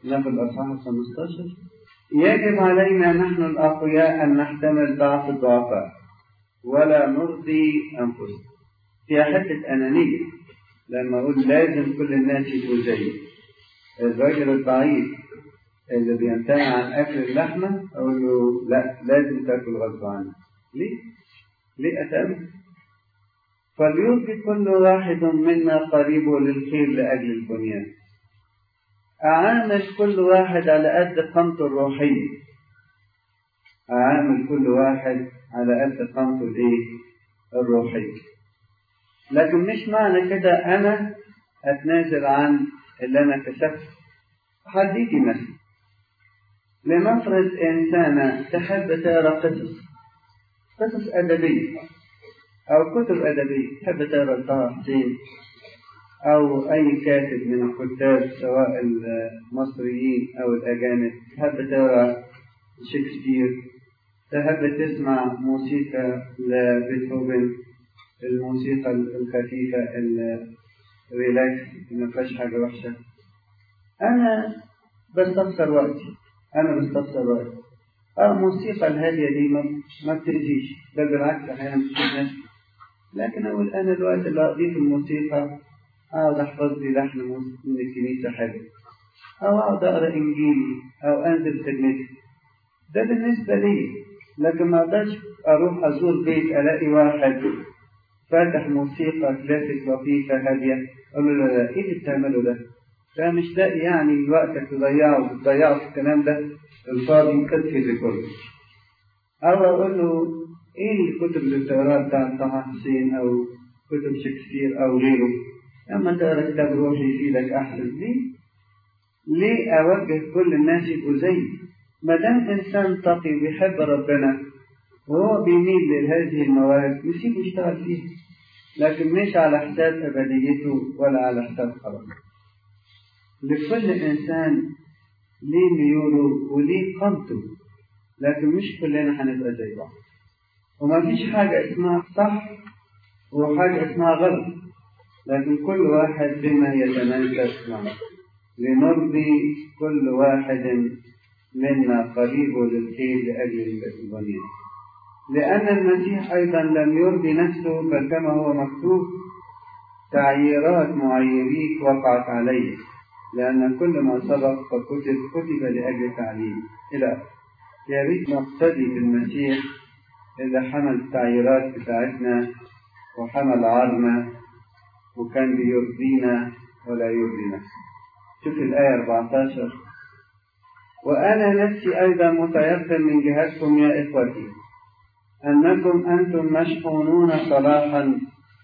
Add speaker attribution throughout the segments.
Speaker 1: لا في الأصحاح 15 يجب علينا نحن الأقوياء أن نحتمل ضعف الضعفاء ولا نرضي أنفسنا فيها حتة أنانية لما أقول لازم كل الناس يبقوا زيي الراجل الضعيف اللي بيمتنع عن أكل اللحمة أقول له لا لازم تاكل غصب عنك ليه؟ ليه أتأمل؟ فليلقي كل واحد منا قريبه للخير لأجل البنيان أعامل كل واحد على قد قامته الروحية أعامل كل واحد على قد قامته الإيه؟ الروحية لكن مش معنى كده أنا أتنازل عن اللي أنا كسبته هديكي مثل لنفرض إنسانة تحب تقرأ قصص قصص أدبية أو كتب أدبية تحب تقرأ طه حسين أو أي كاتب من الكتاب سواء المصريين أو الأجانب تحب تقرأ شكسبير تحب تسمع موسيقى لبيتهوفن الموسيقى الخفيفة الريلاكس ما فيهاش حاجة وحشة أنا بستخسر وقتي أنا بستخسر وقتي اه الموسيقى الهادية دي ما, ما بتأذيش بل بالعكس أحيانا بتفيد نفسي لكن أقول أنا الوقت اللي أقضيه في الموسيقى أقعد أحفظ لي لحن من الكنيسة حلو أو أقعد أقرأ إنجيلي أو أنزل خدمتي ده بالنسبة لي لكن ما أقدرش أروح أزور بيت ألاقي واحد فاتح موسيقى كلاسيك لطيفة هادية أقول له لا لا إيه اللي بتعمله ده؟ ده مش لاقي يعني وقتك تضيعه وتضيعه في الكلام ده الفاضي كتفي كله أو أقول له إيه الكتب اللي بتقراها بتاعت طه حسين أو كتب شكسبير أو غيره لما تقرا كتاب روحي يفيدك أحسن ليه؟ ليه أوجه كل الناس يبقوا زيي؟ ما دام إنسان تقي بيحب ربنا وهو بيميل لهذه المواهب يسيب يشتغل فيها لكن مش على حساب أبديته ولا على حساب خلاصه لكل إنسان ليه ميوله وليه قامته لكن مش كلنا هنبقى زي بعض وما فيش حاجة اسمها صح وحاجة اسمها غلط لكن كل واحد بما يتناسب معه لنرضي كل واحد منا قريبه للخير لأجل البنيان لأن المسيح أيضا لم يرضي نفسه بل كما هو مكتوب تعييرات معيريك وقعت عليه لأن كل ما سبق فكتب كتب لأجل تعليم إلى يا ريت نقتدي بالمسيح اللي حمل التعييرات بتاعتنا وحمل عارنا وكان بيرضينا ولا يرضي نفسه شوف الآية 14 وأنا نفسي أيضا متيقن من جهتكم يا إخوتي أنكم أنتم مشحونون صلاحا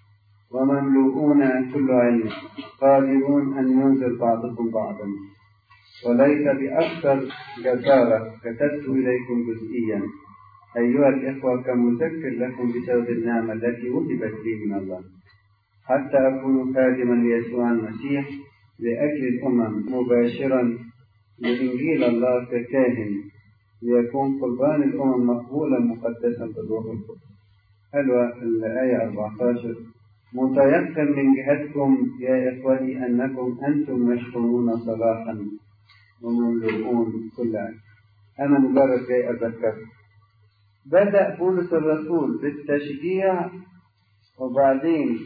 Speaker 1: ومملوءون كل علم قادرون أن ينزل بعضكم بعضا وليس بأكثر جسارة كتبت إليكم جزئيا أيها الإخوة كمذكر لكم بسبب النعمة التي وهبت لي من الله حتى أكون خادما ليسوع المسيح لأجل الأمم مباشرا لإنجيل الله ككاهن ليكون قربان الأمم مقبولا مقدسا بالروح القدس حلوة الآية 14 متيقن من جهتكم يا إخوتي أنكم أنتم مشحونون صلاحا ومملوءون كل عام أنا مجرد جاي أذكر بدأ بولس الرسول بالتشجيع وبعدين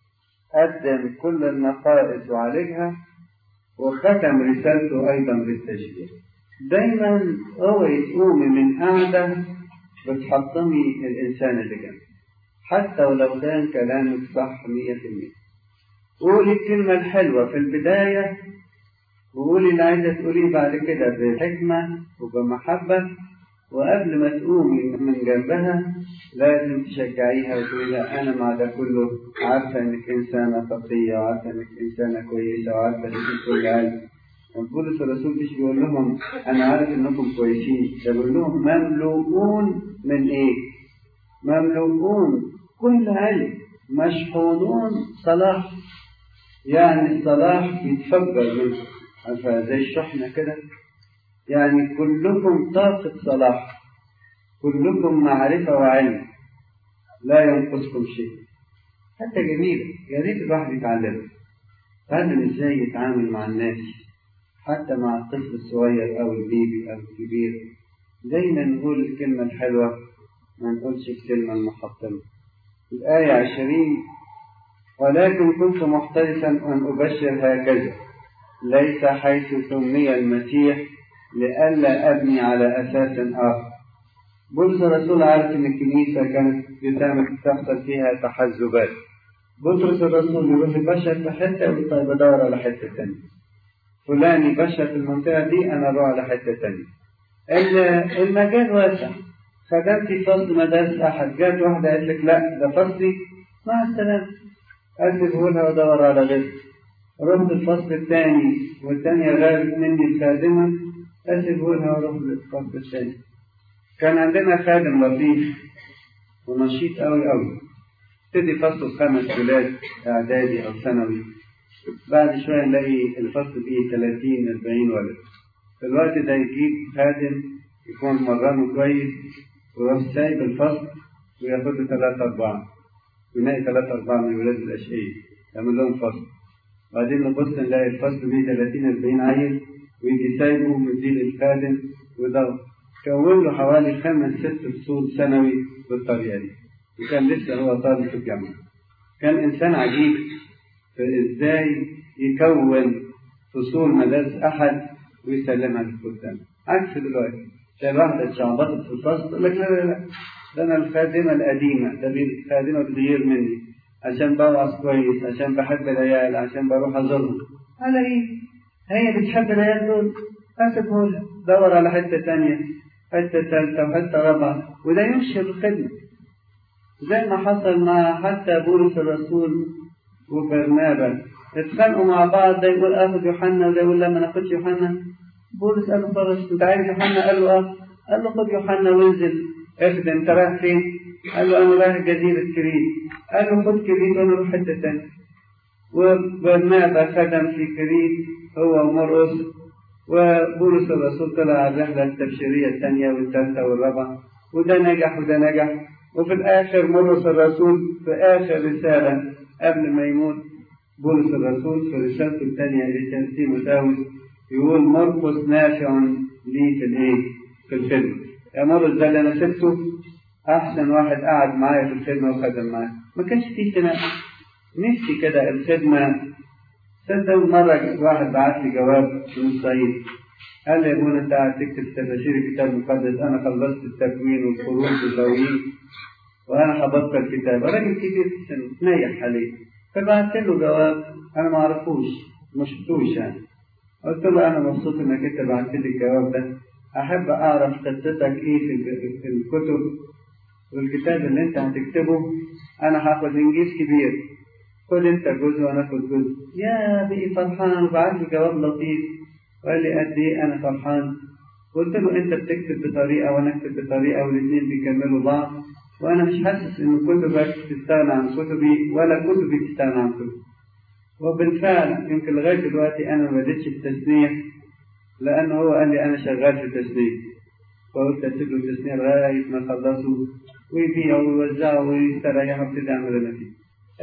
Speaker 1: قدم كل النقائص وعالجها وختم رسالته أيضا بالتشجيع دايما اوعي تقومي من قاعدة بتحطمي الإنسان اللي جنبك حتى ولو كان كلامك صح مية في المية قولي الكلمة الحلوة في البداية وقولي اللي عايزة تقوليه بعد كده بحكمة وبمحبة وقبل ما تقومي من جنبها لازم تشجعيها وتقولي لا أنا مع ده كله عارفة إنك إنسانة تقية وعارفة إنك إنسانة كويسة وعارفة إنك كل علم بولس الرسول مش بيقول لهم أنا عارف إنكم كويسين ده بيقول لهم مملوءون من إيه؟ مملوءون كل علم مشحونون صلاح يعني الصلاح بيتفجر منه عارفة زي الشحنة كده يعني كلكم طاقة صلاح كلكم معرفة وعلم لا ينقصكم شيء حتى جميلة يا ريت الواحد يتعلم يتعلم ازاي يتعامل مع الناس حتى مع الطفل الصغير أو البيبي أو الكبير دايما نقول الكلمة الحلوة ما نقولش الكلمة المحطمة الآية عشرين ولكن كنت محترسا أن أبشر هكذا ليس حيث سمي المسيح لئلا أبني على أساس آخر بولس الرسول عارف إن الكنيسة كانت بتعمل تحصل فيها تحزبات بطرس الرسول يقول لي بشر في حتة يقول طيب بدور على حتة تانية فلان يبشر في المنطقة دي أنا أروح على حتة تانية المجال واسع خدمت في فصل مدارس أحد جات واحدة قالت لك لا ده فصلي مع السلامة أسيبه لها وأدور على غيره رحت الفصل الثاني والثانية غابت مني الخادمة أسيبه لها وأروح للفصل الثاني كان عندنا خادم لطيف ونشيط أوي أوي ابتدي فصل خمس ولاد إعدادي أو ثانوي بعد شوية نلاقي الفصل فيه 30 40 ولد في الوقت ده يجيب خادم يكون مرنه كويس ويروح سايب الفصل وياخد له ثلاثة أربعة ويلاقي ثلاثة أربعة من ولاد الأشقية يعمل لهم فصل بعدين نبص نلاقي الفصل فيه 30 40 عيل ويجي سايبه ومديه للخادم وده كون له حوالي خمس ست فصول ثانوي بالطريقة دي وكان لسه هو طالب في الجامعة كان إنسان عجيب في إزاي يكون فصول مدارس أحد ويسلمها للخدام عكس دلوقتي تلاقي واحدة اتشعبطت في الفصل تقول لك لا لا لا ده أنا الخادمة القديمة ده الخادمة بتغير مني عشان بوعظ كويس عشان بحب العيال عشان بروح أزورهم على إيه؟ هي بتحب العيال دول أسيبهولها دور على حتة تانية حتة ثالثة وحتة رابعة وده ينشر الخدمة زي ما حصل مع حتى بولس الرسول وبرنابا اتخانقوا مع بعض ده يقول اخذ يوحنا وده يقول لا ما ناخدش يوحنا بولس قال له خلاص انت عايز يوحنا قال له اه قال له خد يوحنا وانزل اخد انت رايح فين؟ قال له انا رايح جزيرة كريت قال له خد كريت وانا اروح حتة تانية وبرنابا خدم في كريت هو ومرقس وبولس الرسول طلع على الرحلة التبشيرية الثانية والثالثة والرابعة وده نجح وده نجح وفي الآخر مرقس الرسول في آخر رسالة قبل ما يموت بولس الرسول في رسالته الثانية رسالة تيموثاوس يقول مرقس نافع لي في الإيه؟ في الخدمة يا مرقس ده اللي أنا سبته أحسن واحد قعد معايا في الخدمة وخدم معايا ما كانش فيه خناق نفسي كده الخدمة صدق مرة واحد بعت لي جواب من الصعيد قال لي يا ابونا انت قاعد تكتب تفاسير الكتاب المقدس انا خلصت التكوين والخروج واللاويين وانا حفظت الكتاب راجل كبير في السن نايح عليه فبعت له جواب انا ما اعرفوش ما شفتوش يعني قلت له انا مبسوط انك انت بعت لي الجواب ده احب اعرف قصتك ايه في الكتب والكتاب اللي انت هتكتبه انا هاخد انجيل كبير خد انت جزء وانا اخد جزء يا بقي فرحان وبعت لي جواب لطيف وقال لي قد ايه انا فرحان قلت له انت بتكتب بطريقه وانا اكتب بطريقه والاثنين بيكملوا بعض وانا مش حاسس ان كتبك تستغنى عن كتبي ولا كتبي تستغنى عن كتبي وبالفعل يمكن لغايه دلوقتي انا ما بديتش التثنيه لانه هو قال لي انا شغال في التثنيه فقلت اسيب له التثنيه لغايه ما يخلصوا ويبيعوا ويوزعوا ويستريحوا ابتدي اعمل انا فيه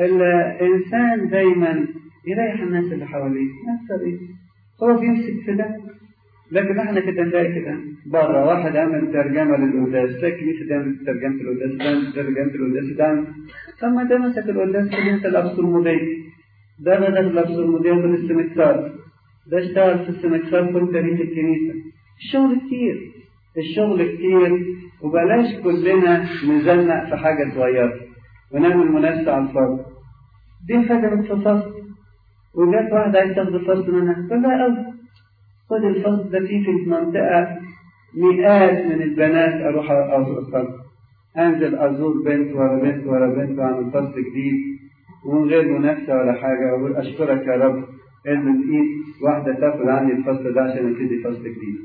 Speaker 1: الانسان دايما يريح الناس اللي حواليه نفس ايه هو بيمسك في ده لكن احنا كده نلاقي كده بره واحد عمل ترجمه للقداس ده كنيسه تعمل ترجمه القداس ده ترجمه القداس ده طب ما ده مسك القداس في انت الابصرموديه ده بدأ الابصرموديه بالاستمكسار ده اشتغل في الاستمكسار كل تاريخ الكنيسه الشغل كتير الشغل كتير وبلاش كلنا نزنق في حاجه صغيره ونعمل منافسه على الفرد دي خدمت في فصل وجات واحدة عايز تاخد الفصل منها قال لها أوي خد الفصل ده فيه في المنطقة مئات من البنات أروح أوصل أنزل أزور بنت ورا بنت ورا بنت وأعمل فصل جديد ومن غير منافسة ولا حاجة أقول أشكرك يا رب إن الإيد واحدة تاخد عني الفصل ده عشان أبتدي فصل جديد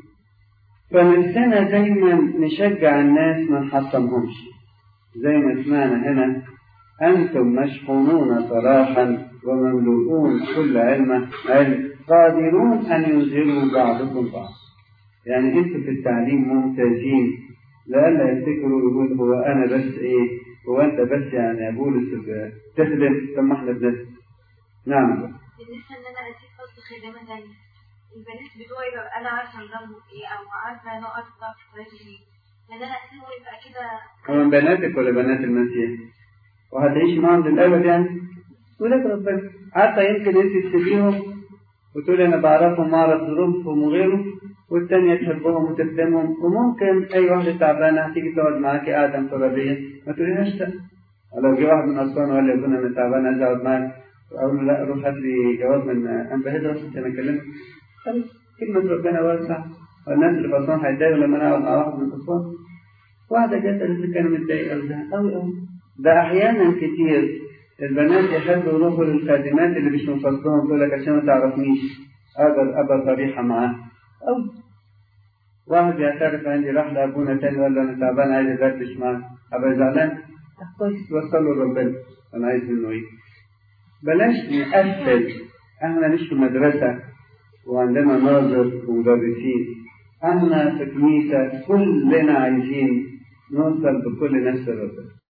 Speaker 1: فنفسنا دايما نشجع الناس ما نحطمهمش زي ما سمعنا هنا أنتم مشحونون صلاحا ومملوءون كل علم علم قادرون أن ينزلوا بعضكم بعض يعني أنتم في التعليم ممتازين لئلا يفتكروا يقول هو أنا بس إيه هو أنت بس يعني يا بولس تخدم ثم إحنا بنخدم نعم
Speaker 2: بالنسبة إن أنا أسيب فصل خدمة تانية البنات بتوعي ببقى انا عارفه نظامهم ايه او عارفه نقط ضعف اخواتي ايه لان انا اسيبه يبقى كده
Speaker 1: هم بناتك ولا بنات المسيح وهتعيش معاهم للأبد يعني ولاد ربنا عارفة يمكن انت تسيبيهم وتقولي انا بعرفهم واعرف ظروفهم وغيره والتانية تحبهم وتخدمهم وممكن اي واحدة تعبانة تيجي تقعد معاكي قاعدة انفرادية ما تقوليهاش لا لو جه واحد من اسوان وقال لي يا ابونا انا تعبان عايز اقعد معاك اقول له لا روح هات لي جواب من انبا هدرس عشان اكلمك خلاص كلمة ربنا واسعة والناس اللي في اسوان هيتضايقوا لما انا اقعد مع واحد من اسوان واحدة جت قالت لي كان متضايق قوي ده قوي قوي ده احيانا كتير البنات يحبوا يروحوا للخادمات اللي مش من فصلهم تقول لك عشان ما تعرفنيش اقدر ابقى صريحة معاه أو واحد يعترف عندي راح لابونا تاني وقال له انا تعبان عايز ادردش معاه ابقى زعلان طب كويس توصله لربنا انا عايز منه ايه بلاش نقفل احنا مش في مدرسة وعندنا ناظر ومدرسين احنا في كنيسة كلنا عايزين نوصل بكل نفس الربنا